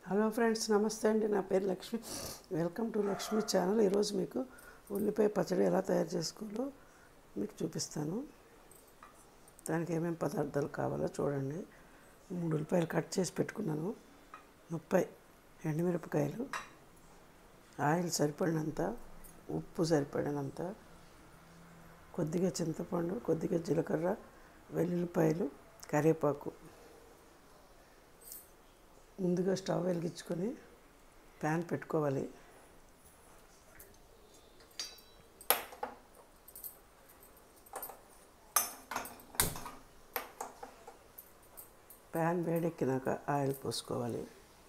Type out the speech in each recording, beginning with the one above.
hello friends నమస్తే అండి నా పేరు Lakshmi welcome to Lakshmi channel ఈరోజు మీకు ఉల్లిపాయ పచ్చడి ఎలా తయారు చేసుకోవాలో మీకు చూపిస్తాను దానికి ఏమేమి పదార్థాలు కావాలో చూడండి మూడు ఉల్లిపాయలు కట్ చేసి పెట్టుకున్నాను ముప్పై ఎండుమిరపకాయలు ఆయిల్ సరిపడినంత ఉప్పు సరిపడినంత కొద్దిగా చింతపండు కొద్దిగా జీలకర్ర వెల్లుల్లిపాయలు కరివేపాకు ముందుగా స్టవ్ వెలిగించుకొని ప్యాన్ పెట్టుకోవాలి ప్యాన్ వేడెక్కినాక ఆయిల్ పోసుకోవాలి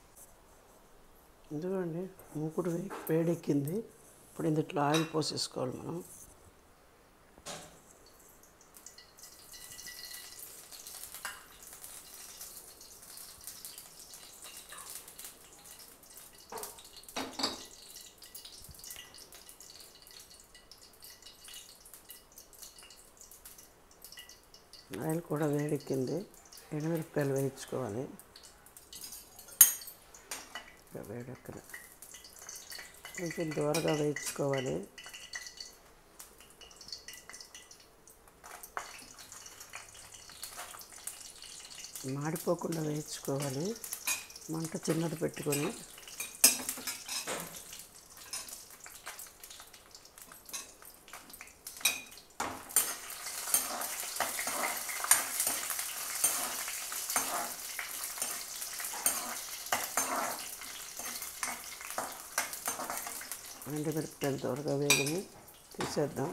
ఎందుకండి మూకుడు వే- వేడెక్కింది ఇప్పుడు ఇందులో ఆయిల్ పోసేసుకోవాలి మనం ఆయిల్ కూడా వేడెక్కింది ఎండుమిరపకాయలు వేయించుకోవాలి ఇంకా వేడెక్కదు కొంచెం దూరగా వేయించుకోవాలి మాడిపోకుండా వేయించుకోవాలి మంట చిన్నది పెట్టుకొని ఎండుమిరపకాయలు త్వరగా వేగిని తీసేద్దాం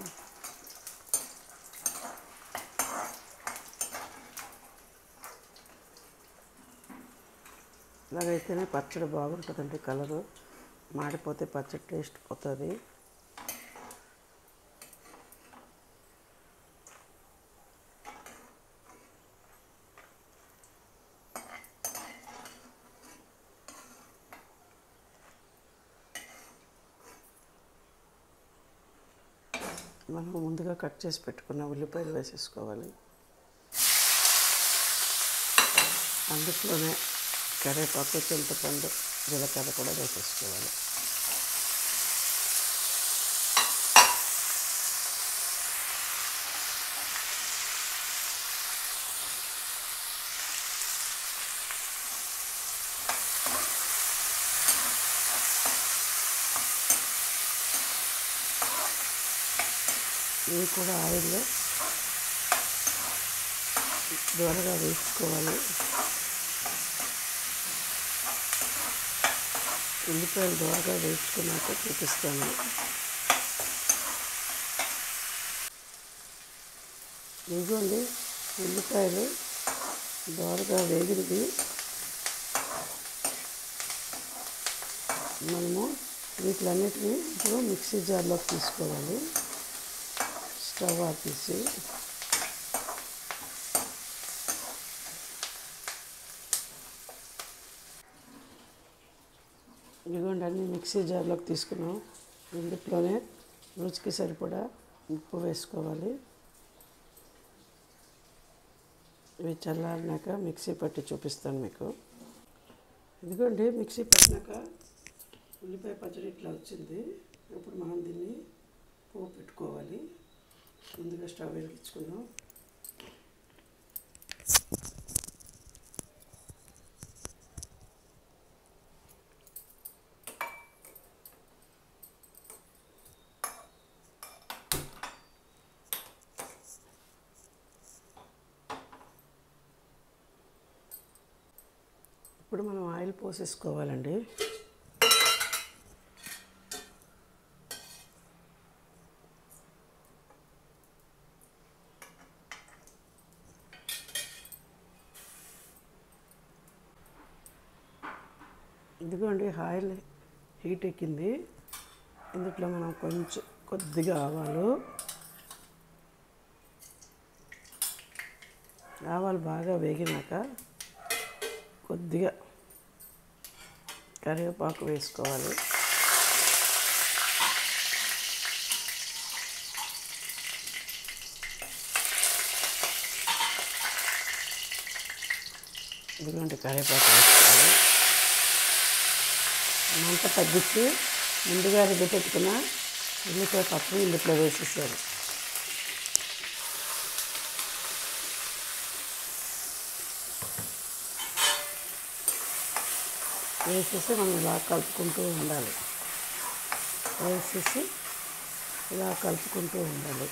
ఇలాగైతేనే పచ్చడి బాగుంటుందండి కలరు మాడిపోతే పచ్చడి టేస్ట్ పోతుంది మనం ముందుగా కట్ చేసి పెట్టుకున్న ఉల్లిపాయలు వేసేసుకోవాలి అందులోనే కరివేపాకు చింతపండు జీలకర్ర కూడా వేసేసుకోవాలి ఇవి కూడా ఆయిల్లో దూరగా వేసుకోవాలి ఉల్లిపాయలు దూరగా వేసుకున్నాక చూపిస్తాను ఇదిగోండి ఉల్లిపాయలు దూరగా వేగినవి మనము వీటిలన్నిటిని ఇప్పుడు మిక్సీ జార్లోకి తీసుకోవాలి స్టవ్ ఆపేసి ఇదిగోండి అన్ని మిక్సీ జార్లోకి తీసుకున్నాం ఇందులోనే రుచికి సరిపడా ఉప్పు వేసుకోవాలి ఇవి చల్లారినాక మిక్సీ పట్టి చూపిస్తాను మీకు ఇదిగోండి మిక్సీ పట్టినాక ఉల్లిపాయ పచ్చడి ఇట్లా వచ్చింది ఇప్పుడు మనం దీన్ని పోపు పెట్టుకోవాలి ముందుగా స్టవ్ వెలిగించుకుందాం ఇప్పుడు మనం ఆయిల్ పోసేసుకోవాలండి ఇదిగోండి ఆయిల్ హీట్ ఎక్కింది ఇందులో మనం కొంచెం కొద్దిగా ఆవాలు ఆవాలు బాగా వేగినాక కొద్దిగా కరివేపాకు వేసుకోవాలి ఇదిగోండి కరివేపాకు వేసుకోవాలి మంట తగ్గించి ముందుగా రుద్ది పెట్టుకున్న ఉల్లిపాయ పచ్చడి ఇందులో వేసేసారు వేసేసి మనం ఇలా కలుపుకుంటూ ఉండాలి వేసేసి ఇలా కలుపుకుంటూ ఉండాలి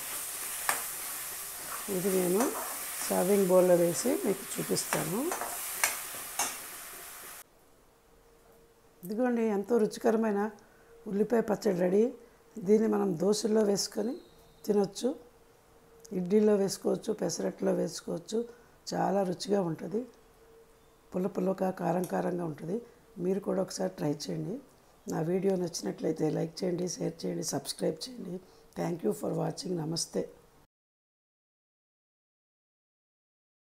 ఇది నేను సర్వింగ్ బౌల్లో వేసి మీకు చూపిస్తాను ఇదిగోండి ఎంతో రుచికరమైన ఉల్లిపాయ పచ్చడి రెడీ దీన్ని మనం దోశల్లో వేసుకొని తినొచ్చు ఇడ్లీలో వేసుకోవచ్చు పెసరట్లో వేసుకోవచ్చు చాలా రుచిగా ఉంటుంది పుల్ల పుల్లగా కారం కారంగా ఉంటుంది మీరు కూడా ఒకసారి ట్రై చేయండి నా వీడియో నచ్చినట్లయితే లైక్ చేయండి షేర్ చేయండి సబ్స్క్రైబ్ చేయండి థ్యాంక్ యూ ఫర్ వాచింగ్ నమస్తే